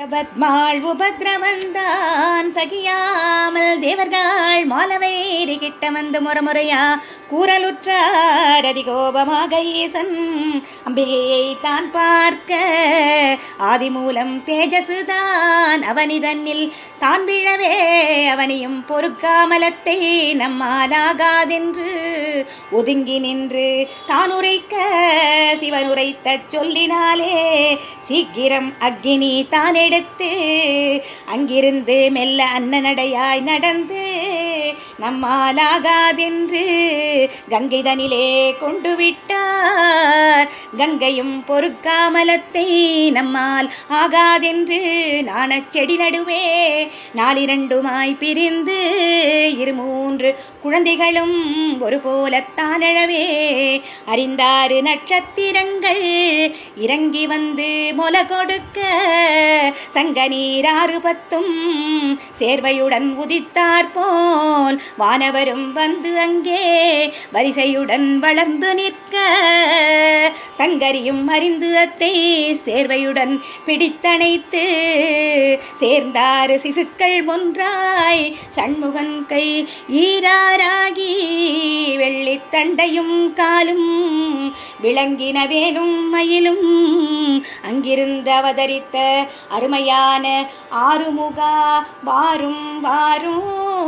பத்மாள் உபத்ரவந்தான் சகியாமல் தேவர்கள் மாலவேரி கிட்ட வந்து முறமுறையா கூறலுற்றார் அதிகோபமாக ஈசன் அம்பிகையை தான் பார்க்க ஆதிமூலம் தேஜசுதான் அவனிதன்னில் தான் விழவே அவனியும் பொறுக்காமலத்தை நம்மாலாகாதென்று ஒதுங்கி நின்று தான் உரைக்க சிவன் உரைத்த சொல்லினாலே சீக்கிரம் அக்கினி தான் எடுத்து அங்கிருந்து மெல்ல அன்னநடையாய் நடந்து நம்மாலாகாதென்று கங்கைதனிலே கொண்டு விட்டார் கங்கையும் பொறுக்காமலத்தை நம்மால் ஆகாதென்று நாணச் செடி நடுவே நாலிரண்டுமாய் பிரிந்து இரு மூன்று குழந்தைகளும் ஒரு போலத்தான் அழவே அறிந்தாறு நட்சத்திரங்கள் இறங்கி வந்து மொல கொடுக்க சங்க நீராறு பத்தும் சேர்வையுடன் உதித்தார் போல் வானவரும் வந்து அங்கே வரிசையுடன் வளர்ந்து நிற்க சங்கரியும் அறிந்து அத்தை சேர்வையுடன் பிடித்தணைத்து சேர்ந்தாறு சிசுக்கள் ஒன்றாய் சண்முகன் கை ஈராராகி வெள்ளித்தண்டையும் காலும் விளங்கின வேலும் மயிலும் அங்கிருந்து அவதரித்த அருமையான ஆறுமுகா வாரும் வாரும்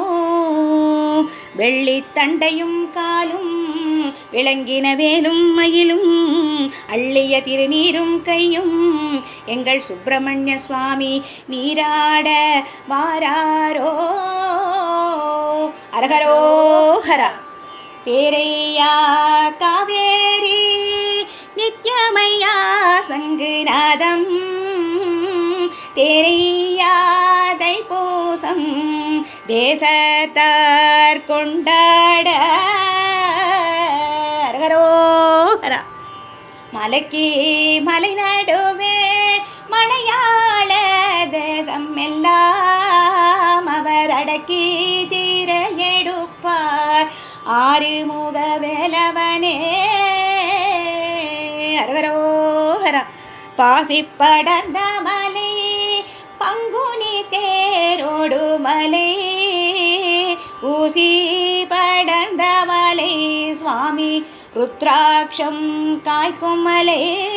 வெள்ளித்தண்டையும் காலும் விளங்கின வேலும் மயிலும் அள்ளிய திருநீரும் கையும் எங்கள் சுப்பிரமணிய சுவாமி நீராட வாராரோ அரகரோஹரா தேரையா காவேரி நித்யமையா சங்குநாதம் தேரையா தைப்பூசம் தேசத்தார் கொண்டாட அரகரோஹரா மலைக்கு மலை நடுவே மலையாள தேசம் எல்லாம் அவர் அடக்கி சீர எடுப்பார் ஆறுமுக வேலவனே அரகரோஹரா பாசி படர்ந்த மலை பங்குனி தேரோடு மலை ஊசி படர்ந்த மலை சுவாமி ருத்ராட்சம் காய்க்கும் மலை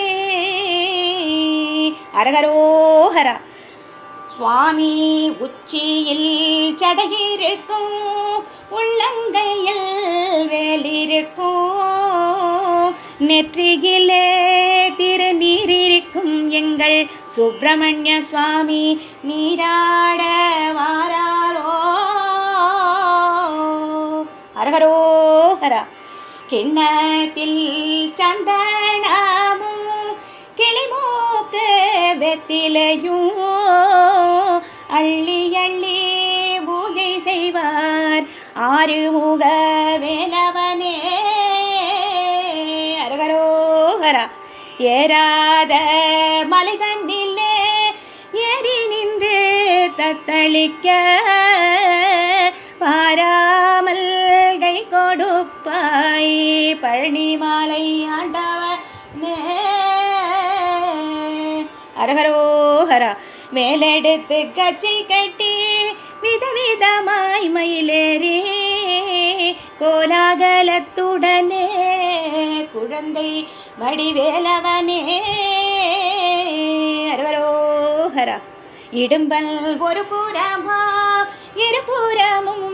அரகரோஹரா சுவாமி உச்சியில் சடையிருக்கும் உள்ளங்கையில் வேலிருக்கும் நெற்றியிலே திருநீர் இருக்கும் எங்கள் சுப்பிரமணிய சுவாமி நீராட வாராரோ அரகரோஹரா கிண்ணத்தில் சந்தனமும் கிளிமூக்கு வெத்திலையும் அள்ளி அள்ளி பூஜை செய்வார் ஆறுமுக வேலவனே அரகரோஹரா ஏறாத மலை தன்னிலே ஏறி நின்று தத்தளிக்க பாராமல் கை கொடுப்பாய் பழனி மாலை ஆண்டவனே அரகரோஹரா மேலெடுத்து கச்சை கட்டி விதவிதமாய் மயிலேறி கோலாகலத்துடனே குழந்தை வடிவேலவனே அரகரோஹரா இடும்பல் ஒரு புறமா இருபுறமும்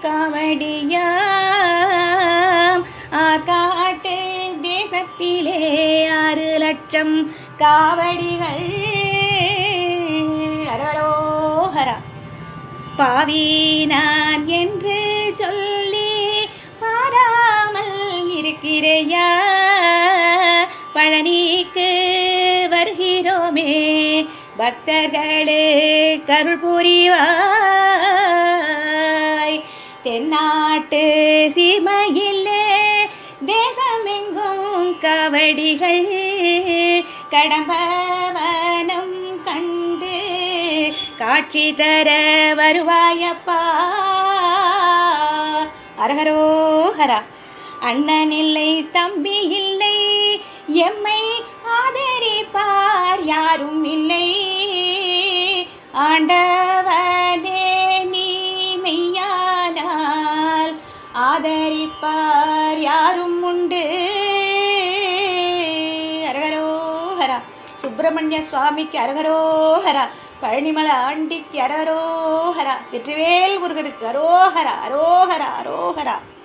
காவடியாம் ஆற்காட்டு தேசத்திலே ஆறு லட்சம் காவடிகள் அரகரோஹரா பாவி நான் என்று சொல்லி பாராமல் இருக்கிறையா பழனிக்கு வருகிறோமே பக்தர்களே கருள் புரிவாய் தென்னாட்டு சீமையிலே தேசமெங்கும் கவடிகள் கடம்பவனம் கண்டு காட்சி தர வருவாயப்பா அரகரோஹரா அண்ணன் இல்லை தம்பி இல்லை எம்மை ஆதரிப்பார் யாரும் இல்லை ஆண்டவனே நீ மெய்யானால் ஆதரிப்பார் யாரும் உண்டு அரகரோஹரா சுப்பிரமணிய சுவாமிக்கு அரகரோஹரா பழனிமலை ஆண்டிக்கு அரகரோஹரா வெற்றிவேல் முருகனுக்கு அரோஹரா அரோஹரா அரோஹரா